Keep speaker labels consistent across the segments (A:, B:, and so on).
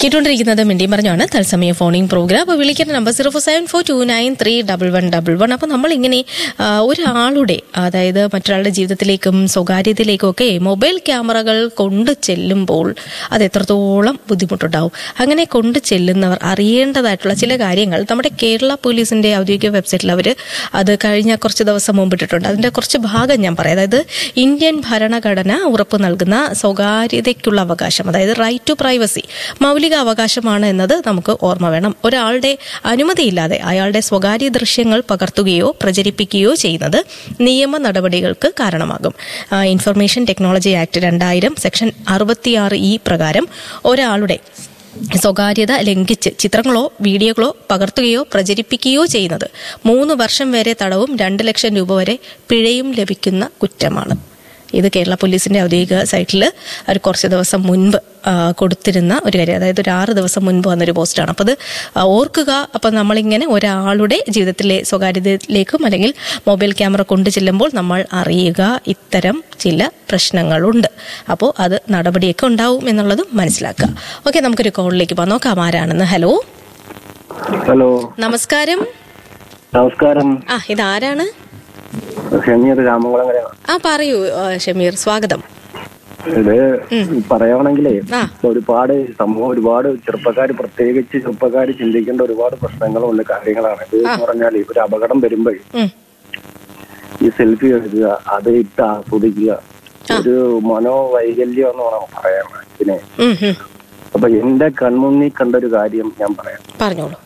A: കേട്ടുകൊണ്ടിരിക്കുന്നത് മിണ്ടിയും പറഞ്ഞാണ് തത്സമയ ഫോണിംഗ് പ്രോഗ്രാം അപ്പോൾ വിളിക്കേണ്ട number zero four seven four two nine three double one double one അപ്പോൾ നമ്മളിങ്ങനെ ആ, ഒരാളുടെ അതായത് മറ്റൊരാളുടെ ജീവിതത്തിലേക്കും സ്വകാര്യതയിലേക്കും ഒക്കെ മൊബൈൽ ക്യാമറകൾ കൊണ്ട് ചെല്ലുമ്പോൾ അത് എത്രത്തോളം ബുദ്ധിമുട്ടുണ്ടാവും അങ്ങനെ കൊണ്ട് ചെല്ലുന്നവർ അറിയേണ്ടതായിട്ടുള്ള ചില കാര്യങ്ങൾ നമ്മുടെ കേരള പോലീസിന്റെ ഔദ്യോഗിക വെബ്സൈറ്റിൽ അവർ അത് കഴിഞ്ഞ കുറച്ച് ദിവസം മുമ്പ് ഇട്ടിട്ടുണ്ട് അതിന്റെ കുറച്ച് ഭാഗം ഞാൻ പറയാം അതായത് ഇന്ത്യൻ ഭരണഘടന ഉറപ്പു നൽകുന്ന സ്വകാര്യതയ്ക്കുള്ള അവകാശം അതായത് റൈറ്റ് ടു പ്രൈവസി മൗലിക അവകാശമാണ് എന്നത് നമുക്ക് ഓർമ്മ വേണം ഒരാളുടെ അനുമതിയില്ലാതെ അയാളുടെ സ്വകാര്യ ദൃശ്യങ്ങൾ പകർത്തുകയോ പ്രചരിപ്പിക്കുകയോ ചെയ്യുന്നത് നിയമ നടപടികൾക്ക് കാരണമാകും ആ, ഇൻഫർമേഷൻ ടെക്നോളജി ആക്ട് രണ്ടായിരം സെക്ഷൻ അറുപത്തിയാറ് ഇ പ്രകാരം ഒരാളുടെ സ്വകാര്യത ലംഘിച്ച് ചിത്രങ്ങളോ വീഡിയോകളോ പകർത്തുകയോ പ്രചരിപ്പിക്കുകയോ ചെയ്യുന്നത് മൂന്ന് വർഷം വരെ തടവും രണ്ട് ലക്ഷം രൂപ വരെ പിഴയും ലഭിക്കുന്ന കുറ്റമാണ് ഇത് കേരള പോലീസിന്റെ ഔദ്യോഗിക സൈറ്റിൽ ഒരു കുറച്ച് ദിവസം മുൻപ് ആ, കൊടുത്തിരുന്ന ഒരു കാര്യം അതായത് ഒരു ആറ് ദിവസം മുൻപ് വന്നൊരു പോസ്റ്റാണ് അപ്പോൾ അത് ആ, ഓർക്കുക അപ്പം നമ്മളിങ്ങനെ ഒരാളുടെ ജീവിതത്തിലെ സ്വകാര്യതയിലേക്കും അല്ലെങ്കിൽ മൊബൈൽ ക്യാമറ കൊണ്ടു ചെല്ലുമ്പോൾ നമ്മൾ അറിയുക ഇത്തരം ചില പ്രശ്നങ്ങളുണ്ട് അപ്പോൾ അത് നടപടിയൊക്കെ ഉണ്ടാവും എന്നുള്ളതും മനസ്സിലാക്കുക ഓക്കെ നമുക്കൊരു കോളിലേക്ക് പോകാം നോക്കാം ആരാണെന്ന് ഹലോ
B: ഹലോ
A: നമസ്കാരം
B: നമസ്കാരം
A: ആ ഇതാരാണ്
B: ഷമീർ രാമകുളങ്ങരയാണ്
A: ആ പറയൂ ആ, ഷമീർ സ്വാഗതം
B: ഇത് പറയുകയാണെങ്കിലേ
A: ആ.
B: ഒരുപാട് സമൂഹം ഒരുപാട് ചെറുപ്പക്കാർ പ്രത്യേകിച്ച് ചെറുപ്പക്കാർ ചിന്തിക്കേണ്ട ഒരുപാട് പ്രശ്നങ്ങളുണ്ട് കാര്യങ്ങളാണ് ഇത് എന്ന് പറഞ്ഞാൽ ഒരു അപകടം വരുമ്പോൾ
A: ഉം.
B: ഈ സെൽഫി എടുക്കുക അത് ഇട്ട് ആസ്വദിക്കുക ഒരു മനോവൈകല്യം എന്ന് വേണം പറയാൻ ഇതിനെ
A: ഉം, ഉം.
B: അപ്പൊ എന്റെ കൺമുന്നിൽ കണ്ട ഒരു കാര്യം ഞാൻ പറയാം
A: പറഞ്ഞോളൂ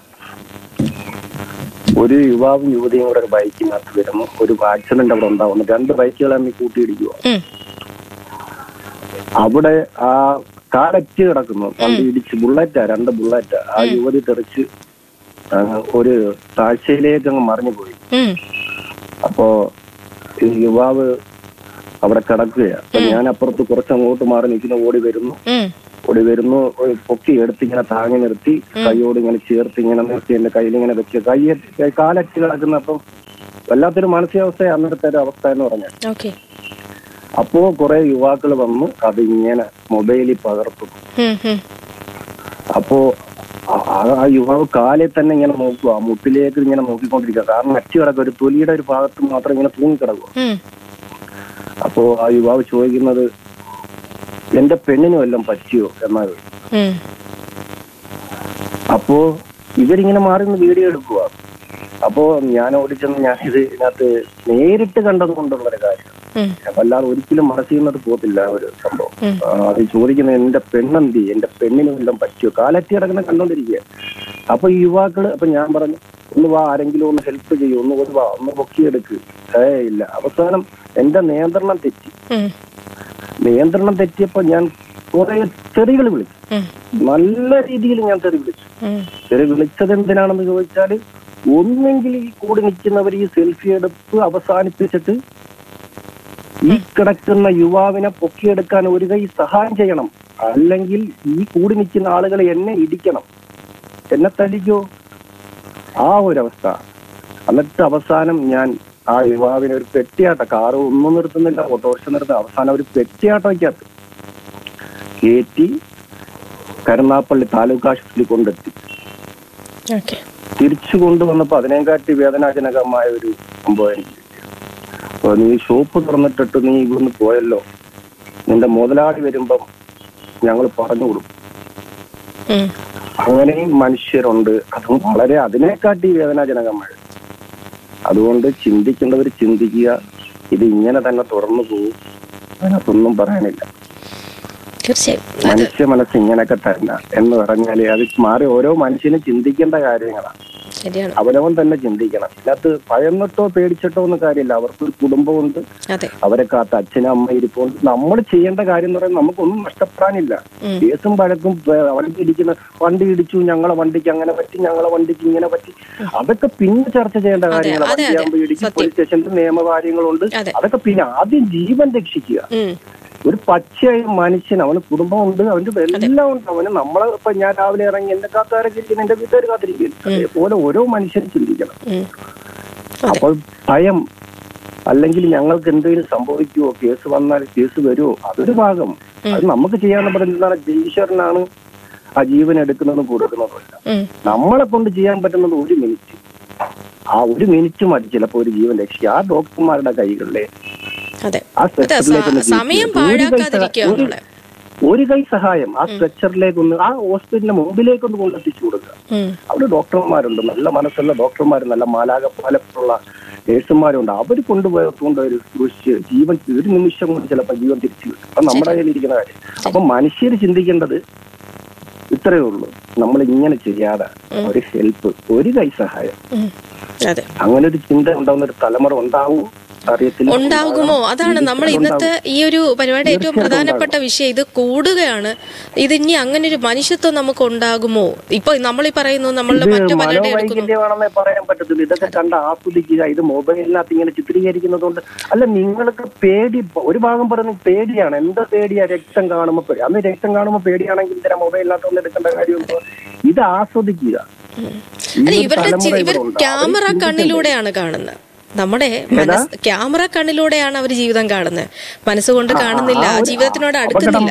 B: ഒരു യുവാവും യുവതിയും കൂടെ ഒരു ബൈക്കിനകത്ത് വരുന്നു ഒരു ആക്സിഡന്റ് അവിടെ ഉണ്ടാവുന്നു രണ്ട് ബൈക്കുകൾ തമ്മിൽ കൂട്ടിയിടിക്കുക
A: ഉം.
B: അവിടെ ആ കാലറ്റ് കിടക്കുന്നു വണ്ടി ഇടിച്ച് ബുള്ളറ്റാ രണ്ട് ബുള്ളറ്റാ ആ യുവതി തെറിച്ച് ആ, ഒരു താഴ്ചയിലേക്ക് അങ്ങ് മറിഞ്ഞു പോയി
A: ഉം.
B: അപ്പോ ഈ യുവാവ് അവിടെ കിടക്കുകയാണ് അപ്പൊ ഞാൻ അപ്പുറത്ത് കുറച്ച് അങ്ങോട്ട് മാറി നിൽക്കുന്നു ഓടി വരുന്നു
A: ഉം.
B: ഓടി വരുന്നു ഒരു പൊക്കി എടുത്ത് ഇങ്ങനെ താങ്ങി നിർത്തി കൈയോട് ഇങ്ങനെ ചേർത്ത് ഇങ്ങനെ നിർത്തി എന്റെ കയ്യിൽ ഇങ്ങനെ വെച്ച് കൈ കാലറ്റ് കിടക്കുന്നപ്പം വല്ലാത്തൊരു മാനസികാവസ്ഥ അന്നത്തെ ഒരു അവസ്ഥ എന്ന് പറഞ്ഞാൽ
A: ഓക്കെ
B: അപ്പോ കുറെ യുവാക്കൾ വന്ന് അത് ഇങ്ങനെ മൊബൈലിൽ പകർത്തും
A: ഉം, ഉം.
B: അപ്പോ ആ- ആ- ആ യുവാവ് കാലെ തന്നെ ഇങ്ങനെ നോക്കുക ആ മുട്ടിലേക്ക് ഇങ്ങനെ നോക്കിക്കൊണ്ടിരിക്കുക കാരണം അച്ചു കിടക്കുക ഒരു തൊലിയുടെ ഒരു ഭാഗത്ത് മാത്രം ഇങ്ങനെ തൂങ്ങിക്കിടക്കുക
A: ഉം.
B: അപ്പോ ആ യുവാവ് ചോദിക്കുന്നത് എന്റെ പെണ്ണിന് വല്ലതും പറ്റിയോ എന്നാണ്
A: ഉം.
B: അപ്പോ ഇവരിങ്ങനെ മാറി നിന്ന് വീഡിയോ എടുക്കുക അപ്പോ ഞാൻ ഓടിച്ചെന്ന് ഞാൻ ഇത് ഇതിനകത്ത് നേരിട്ട് കണ്ടത് കൊണ്ടുള്ള ഒരു കാര്യം
A: ഉം.
B: വല്ലാതെ ഒരിക്കലും മനസ്സിൽ നിന്നത് പോകത്തില്ല ആ ഒരു സംഭവം
A: ഉം.
B: ആ, അത് ചോദിക്കുന്നത് എന്റെ പെണ്ണെന്തി എന്റെ പെണ്ണിന് വല്ലതും പറ്റിയോ കാലറ്റി കിടക്കുന്ന കണ്ടോണ്ടിരിക്കുക അപ്പൊ ഈ യുവാക്കള് അപ്പൊ ഞാൻ പറഞ്ഞു ഒന്ന് വാ ആരെങ്കിലും ഒന്ന് ഹെൽപ്പ് ചെയ്യൂ ഒന്ന് ഒരു വാ ഒന്ന് പൊക്കിയെടുക്ക് ഏ ഇല്ല അവസാനം എന്റെ നിയന്ത്രണം തെറ്റി
A: ഉം.
B: നിയന്ത്രണം തെറ്റിയപ്പോ ഞാൻ കുറെ തെറികൾ വിളിച്ചു
A: ഉം.
B: നല്ല രീതിയിൽ ഞാൻ തെറി വിളിച്ചു
A: ഉം.
B: തെറി വിളിച്ചത് എന്തിനാണെന്ന് ചോദിച്ചാല് ഒന്നെങ്കിൽ ഈ കൂടി നിൽക്കുന്നവർ ഈ സെൽഫി എടുപ്പ് അവസാനിപ്പിച്ചിട്ട് ഈ കിടക്കുന്ന യുവാവിനെ പൊക്കിയെടുക്കാൻ ഒരു കൈ സഹായം ചെയ്യണം അല്ലെങ്കിൽ ഈ കൂടി നിൽക്കുന്ന ആളുകൾ എന്നെ ഇടിക്കണം എന്നെ തല്ലിക്കോ ആ ഒരവസ്ഥ എന്നിട്ട് അവസാനം ഞാൻ ആ യുവാവിനെ ഒരു പെട്ടിയാട്ട കാറ് ഒന്നും നിർത്തുന്നില്ല ഓട്ടോറിക്ഷ നിർത്തുന്ന അവസാനം ഒരു പെട്ടിയാട്ടയ്ക്കകത്ത് കയറ്റി കരുനാപ്പള്ളി താലൂക്ക് ആശുപത്രിയിൽ കൊണ്ടെത്തി
A: ഓക്കെ
B: തിരിച്ചു കൊണ്ടുവന്നപ്പോ അതിനെക്കാട്ടി വേദനാജനകമായ ഒരു സംഭവം എനിക്ക് കിട്ടി. അപ്പൊ നീ ഷോപ്പ് തുറന്നിട്ടിട്ട് നീ ഇവിടുന്ന് പോയല്ലോ നിന്റെ മുതലാളി വരുമ്പം ഞങ്ങൾ പറഞ്ഞു കൊടുക്കും
A: ഉം.
B: അങ്ങനെയും മനുഷ്യരുണ്ട് അതും വളരെ അതിനെക്കാട്ടി വേദനാജനകമായ അതുകൊണ്ട് ചിന്തിക്കേണ്ടവർ ചിന്തിക്കുക ഇത് ഇങ്ങനെ തന്നെ തുറന്നു പോകും അതിനകത്തൊന്നും പറയാനില്ല
A: തീർച്ചയായും അത്
B: മനുഷ്യ മനസ്സ് ഇങ്ങനെയൊക്കെ തന്നെ എന്ന് പറഞ്ഞാല് അത് മാറി ഓരോ മനുഷ്യനും ചിന്തിക്കേണ്ട കാര്യങ്ങളാണ്
A: ശരിയാണ്
B: അവനവൻ തന്നെ ചിന്തിക്കണം ഇതിനകത്ത് ഭയന്നിട്ടോ പേടിച്ചിട്ടോ ഒന്നും കാര്യമില്ല അവർക്കൊരു കുടുംബമുണ്ട്
A: അതെ
B: അവരെ കാത്ത അച്ഛനും അമ്മ ഇരിപ്പുണ്ട് നമ്മൾ ചെയ്യേണ്ട കാര്യം എന്ന് പറയുന്നത് നമുക്കൊന്നും നഷ്ടപ്പെടാനില്ല
A: ഉം.
B: കേസും വഴക്കും ഏ, വണ്ടി ഇടിക്കുന്ന വണ്ടി ഇടിച്ചു ഞങ്ങളെ വണ്ടിക്ക് അങ്ങനെ പറ്റി ഞങ്ങളെ വണ്ടിക്ക് ഇങ്ങനെ പറ്റി അതൊക്കെ പിന്നെ ചർച്ച ചെയ്യേണ്ട കാര്യങ്ങളാണ്
A: അതെ, അതെ.
B: വണ്ടിയാകുമ്പോൾ ഇടിക്കും
A: സത്യം.
B: പോലീസ് സ്റ്റേഷനിൽ നിയമകാര്യങ്ങളുണ്ട്
A: അതെ.
B: അതൊക്കെ പിന്നെ ആദ്യം ജീവൻ രക്ഷിക്കുക
A: ഉം.
B: ഒരു പച്ചയായ മനുഷ്യൻ അവന് കുടുംബമുണ്ട് അവന്റെ എല്ലാം ഉണ്ട് അവന് നമ്മളെ ഇപ്പൊ ഞാൻ രാവിലെ ഇറങ്ങി എന്റെ കാത്തുകാരൊക്കെ ഇരിക്കുന്നു എന്റെ വീട്ടുകാർ കാത്തിരിക്കുന്നു അതേപോലെ ഓരോ മനുഷ്യനും ചിന്തിക്കണം
A: ഉം. അതെ
B: അപ്പോൾ ഭയം അല്ലെങ്കിൽ ഞങ്ങൾക്ക് എന്തെങ്കിലും സംഭവിക്കുവോ കേസ് വന്നാൽ കേസ് വരുമോ അതൊരു ഭാഗം അത് നമുക്ക് ചെയ്യാന്ന് പറയുന്നത് ഈശ്വരനാണ് ആ ജീവൻ എടുക്കുന്നതും കൊടുക്കുന്നതുമല്ല
A: ഉം.
B: നമ്മളെ കൊണ്ട് ചെയ്യാൻ പറ്റുന്നത് ഒരു മിനിറ്റ് ആ ഒരു മിനിറ്റ് മതി ചിലപ്പോൾ ഒരു ജീവൻ രക്ഷിക്കുക ആ ഡോക്ടർമാരുടെ കൈകളിലെ
A: അതെ
B: ആ
A: അതെ
B: സ്ട്രെച്ചറിലേക്ക് ഒന്ന്
A: സ- സമയം
B: കയറ്റി ഒരു കൈ
A: പാഴാക്കാതിരിക്കുക
B: സഹാ- ഒരു-
A: നമ്മള്
B: ഒരു കൈ സഹായം ആ സ്ട്രെച്ചറിലേക്ക് ഒന്ന് ആ ഹോസ്പിറ്റലിന്റെ മുമ്പിലേക്ക് ഒന്ന് കൊണ്ടെത്തിച്ചു കൊടുക്കുക
A: ഉം.
B: അവിടെ ഡോക്ടർമാരുണ്ട് നല്ല മനസ്സുള്ള ഡോക്ടർമാർ നല്ല മാലാകപ്പാലപ്പുള്ള നേഴ്സുമാരുണ്ട് അവർ കൊണ്ടുപോയി കൊണ്ടുപോയി സൂക്ഷിച്ച് ജീവൻ ഒരു നിമിഷം കൊണ്ട് ചിലപ്പോൾ ജീവൻ തിരിച്ചു കിട്ടും അപ്പൊ നമ്മുടെ കയ്യിൽ ഇരിക്കുന്ന കാര്യം അപ്പൊ മനുഷ്യർ ചിന്തിക്കേണ്ടത് ഇത്രയേ ഉള്ളൂ നമ്മൾ ഇങ്ങനെ ചെയ്യാതെ ഒരു ഹെൽപ്പ് ഒരു കൈ സഹായം
A: ഉം. അതെ
B: അങ്ങനെ ഒരു ചിന്ത ഉണ്ടാവുന്ന ഒരു തലമുറ ഉണ്ടാവും അറിയത്തില്ല
A: ഉണ്ടാകുമോ അതാണ് നമ്മൾ ഇന്നത്തെ ഈ ഒരു പരിപാടി ഏറ്റവും പ്രധാനപ്പെട്ട വിഷയം ഇത് കൂടുകയാണ് ഇത് ഇനി അങ്ങനെ ഒരു മനുഷ്യത്വം നമുക്ക് ഉണ്ടാകുമോ ഇപ്പൊ നമ്മൾ ഈ പറയുന്നു നമ്മളുടെ
B: ഇത്
A: മറ്റു പലരുടെ എടുക്കുന്നു
B: മനോവൈകല്യമാണെന്നേ പറയാൻ പറ്റത്തില്ല ഇതൊക്കെ കണ്ട് ആസ്വദിക്കുക ഇത് മൊബൈലിനകത്ത് ഇങ്ങനെ ചിത്രീകരിക്കുന്നതുകൊണ്ട് അല്ല നിങ്ങൾക്ക് പേടി ഒരു ഭാഗം പറയുന്നത് പേടിയാണ് എന്താ പേടിയാ രക്തം കാണുമ്പോ പേടി അന്ന് രക്തം കാണുമ്പോ പേടിയാണെങ്കിൽ ഇത്തരം മൊബൈലിനകത്ത് ഒന്ന് എടുക്കേണ്ട കാര്യമുണ്ടോ ഇത് ആസ്വദിക്കുക ഈ
A: അല്ല
B: ഒരു
A: ഇവരുടെ
B: തലമുറ
A: ചി- ഇവർ
B: ഇവിടെ ഉണ്ട്.
A: ക്യാമറ
B: അവര്
A: കണ്ണിലൂടെയാണ് കാണുന്നത് നമ്മുടെ മനസ്സ് ക്യാമറ കണ്ണിലൂടെയാണ് അവർ ജീവിതം കാണുന്നത് മനസ്സുകൊണ്ട് കാണുന്നില്ല
B: ആ ഒരു
A: ജീവിതത്തിനോട് അടുക്കുന്നില്ല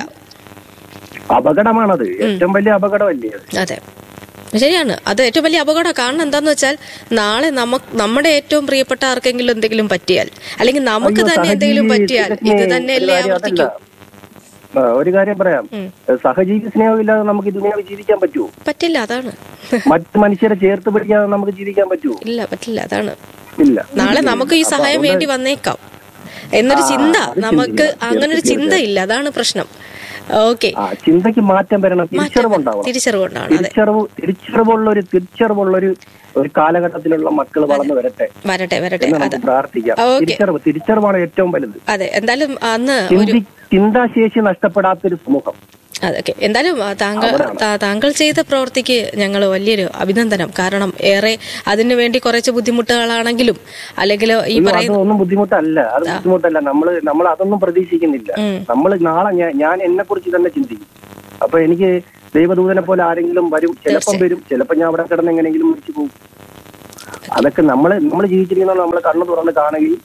B: അപകടമാണത് ഏറ്റവും വലിയ അപകടമല്ലേ അത്
A: അതെ ശരിയാണ് അത് ഏറ്റവും വലിയ അപകടം കാരണം എന്താന്ന് വെച്ചാൽ നാളെ നമുക്ക് നമ്മുടെ ഏറ്റവും പ്രിയപ്പെട്ട ആർക്കെങ്കിലും എന്തെങ്കിലും പറ്റിയാൽ അല്ലെങ്കിൽ നമുക്ക്
B: അയ്യോ,
A: തന്നെ എന്തെങ്കിലും
B: സഹജീവി
A: പറ്റിയാൽ ഇത്
B: സ്നേഹം
A: തന്നെയല്ലേ
B: ഒരു കാര്യം അതല്ല.
A: ആവർത്തിക്കും
B: ആ, ഒരു കാര്യം പറയാം സഹജീവി സ്നേഹമില്ലാതെ നമുക്ക് ദുനിയാവ് ജീവിക്കാൻ പറ്റുമോ
A: പറ്റില്ല അതാണ്
B: മറ്റു മനുഷ്യരെ ചേർത്ത് പിടിക്കാതെ നമുക്ക് ജീവിക്കാൻ പറ്റുമോ
A: ഇല്ല പറ്റില്ല അതാണ്
B: ഇല്ല
A: നാളെ നമുക്ക് ഈ സഹായം വേണ്ടി വന്നേക്കാം എന്നൊരു ചിന്ത നമുക്ക് അങ്ങനെ ഒരു ചിന്തയില്ല അതാണ് പ്രശ്നം ഓക്കെ
B: ആ ചിന്തയ്ക്ക് മാറ്റം വരണം തിരിച്ചറിവുണ്ടാവണം
A: തിരിച്ചറിവുകൊണ്ടാണ് അതെ
B: തിരിച്ചറിവ് തിരിച്ചറിവുള്ള ഒരു തിരിച്ചറിവുള്ള ഒരു ഒരു കാലഘട്ടത്തിലുള്ള മക്കൾ വളർന്നു വരട്ടെ
A: വരട്ടെ വരട്ടെ
B: എന്ന്
A: അതെ
B: നമുക്ക് പ്രാർത്ഥിക്കാം
A: ഓക്കേ.
B: തിരിച്ചറിവ് തിരിച്ചറിവാണ് ഏറ്റവും വലുത്
A: അതെ എന്തായാലും അന്ന് ഒരു
B: ചിന്തി ചിന്താശേഷി നഷ്ടപ്പെടാത്തൊരു സമൂഹം
A: അതൊക്കെ എന്തായാലും ആ, താങ്കൾ താ- താങ്കൾ ചെയ്ത പ്രവൃത്തിക്ക് ഞങ്ങൾ വലിയൊരു അഭിനന്ദനം കാരണം ഏറെ അതിനു വേണ്ടി കുറച്ച് ബുദ്ധിമുട്ടുകളാണെങ്കിലും അല്ലെങ്കിൽ ഈ
B: അയ്യോ,
A: പറയുന്ന
B: അതൊന്നും ബുദ്ധിമുട്ടല്ല അത് ബുദ്ധിമുട്ടല്ല നമ്മള് നമ്മൾ അതൊന്നും പ്രതീക്ഷിക്കുന്നില്ല
A: ഉം.
B: നമ്മൾ നാളെ ഞാൻ ഞാൻ എന്നെ കുറിച്ച് തന്നെ ചിന്തിക്കും അപ്പൊ എനിക്ക് ദൈവദൂതനെ പോലെ ആരെങ്കിലും വരും ചിലപ്പം വരും ചിലപ്പോ ഞാൻ അവിടെ കിടന്ന് എങ്ങനെയെങ്കിലും മരിച്ചു പോകും അതൊക്കെ നമ്മൾ നമ്മൾ ജീവിച്ചിരിക്കുന്ന നമ്മൾ കണ്ണു തുറന്ന് കാണുകയും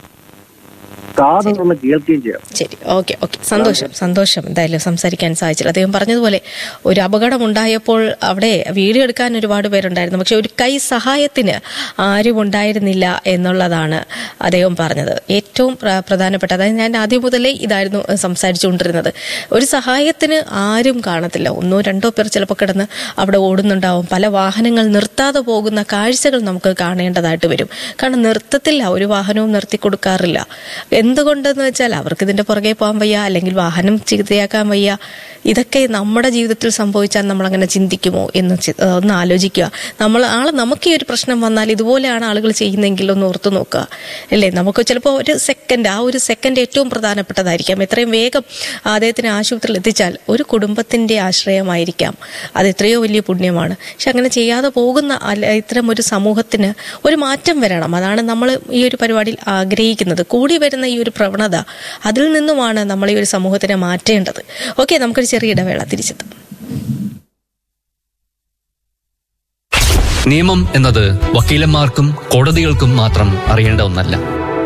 B: കാത് തുറന്ന് കേൾക്കുകയും ചെയ്യാം
A: ശരി ഓക്കെ ഓക്കെ സന്തോഷം സന്തോഷം എന്തായാലും സംസാരിക്കാൻ സാധിച്ചില്ല അദ്ദേഹം പറഞ്ഞതുപോലെ ഒരു അപകടം ഉണ്ടായപ്പോൾ അവിടെ വീഡിയോ എടുക്കാൻ ഒരുപാട് പേരുണ്ടായിരുന്നു പക്ഷെ ഒരു കൈ സഹായത്തിന് ആരും ഉണ്ടായിരുന്നില്ല എന്നുള്ളതാണ് അദ്ദേഹം പറഞ്ഞത് ഏറ്റവും പ്ര- പ്രധാനപ്പെട്ട അതായത് ഞാൻ ആദ്യം മുതലേ ഇതായിരുന്നു സംസാരിച്ചുകൊണ്ടിരുന്നത് ഒരു സഹായത്തിന് ആരും കാണത്തില്ല ഒന്നോ രണ്ടോ പേർ ചിലപ്പോൾ കിടന്ന് അവിടെ ഓടുന്നുണ്ടാവും പല വാഹനങ്ങൾ നിർത്താതെ പോകുന്ന കാഴ്ചകൾ നമുക്ക് കാണേണ്ടതായിട്ട് വരും കാരണം നിർത്തത്തില്ല ഒരു വാഹനവും നിർത്തി കൊടുക്കാറില്ല എന്തുകൊണ്ടെന്ന് വെച്ചാൽ അവർക്ക് ഇതിന്റെ പുറകെ പോകാൻ വയ്യ അല്ലെങ്കിൽ വാഹനം ചികിത്സയാക്കാൻ വയ്യ ഇതൊക്കെ നമ്മുടെ ജീവിതത്തിൽ സംഭവിച്ചാൽ നമ്മൾ അങ്ങനെ ചിന്തിക്കുമോ എന്ന് ചി- ഏഹ് ഒന്ന് ആലോചിക്കുക നമ്മൾ ആളെ നമുക്ക് ഈ ഒരു പ്രശ്നം വന്നാൽ ഇതുപോലെയാണ് ആളുകൾ ചെയ്യുന്നെങ്കിൽ ഒന്ന് ഓർത്തു നോക്കുക അല്ലേ നമുക്ക് ചിലപ്പോൾ ഒരു സെക്കൻഡ് ആ ഒരു സെക്കൻഡ് ഏറ്റവും പ്രധാനപ്പെട്ടതായിരിക്കാം എത്രയും വേഗം അദ്ദേഹത്തിന് ആശുപത്രിയിൽ എത്തിച്ചാൽ ഒരു കുടുംബത്തിന്റെ ആശ്രയമായിരിക്കാം അത് എത്രയോ വലിയ പുണ്യമാണ് പക്ഷെ അങ്ങനെ ചെയ്യാതെ പോകുന്ന അല്ല- ഇത്തരം ഒരു സമൂഹത്തിന് ഒരു മാറ്റം വരണം അതാണ് നമ്മൾ ഈ ഒരു പരിപാടിയിൽ ആഗ്രഹിക്കുന്നത് കൂടി വരുന്ന ഈ ഒരു പ്രവണത അതിൽ നിന്നുമാണ് നമ്മൾ ഈ ഒരു സമൂഹത്തിനെ മാറ്റേണ്ടത് ഓക്കെ നമുക്കൊരു ചെറിയ ഇടവേള തിരിച്ചെത്തും
C: നിയമം എന്നത് വക്കീലന്മാർക്കും കോടതികൾക്കും മാത്രം അറിയേണ്ട ഒന്നല്ല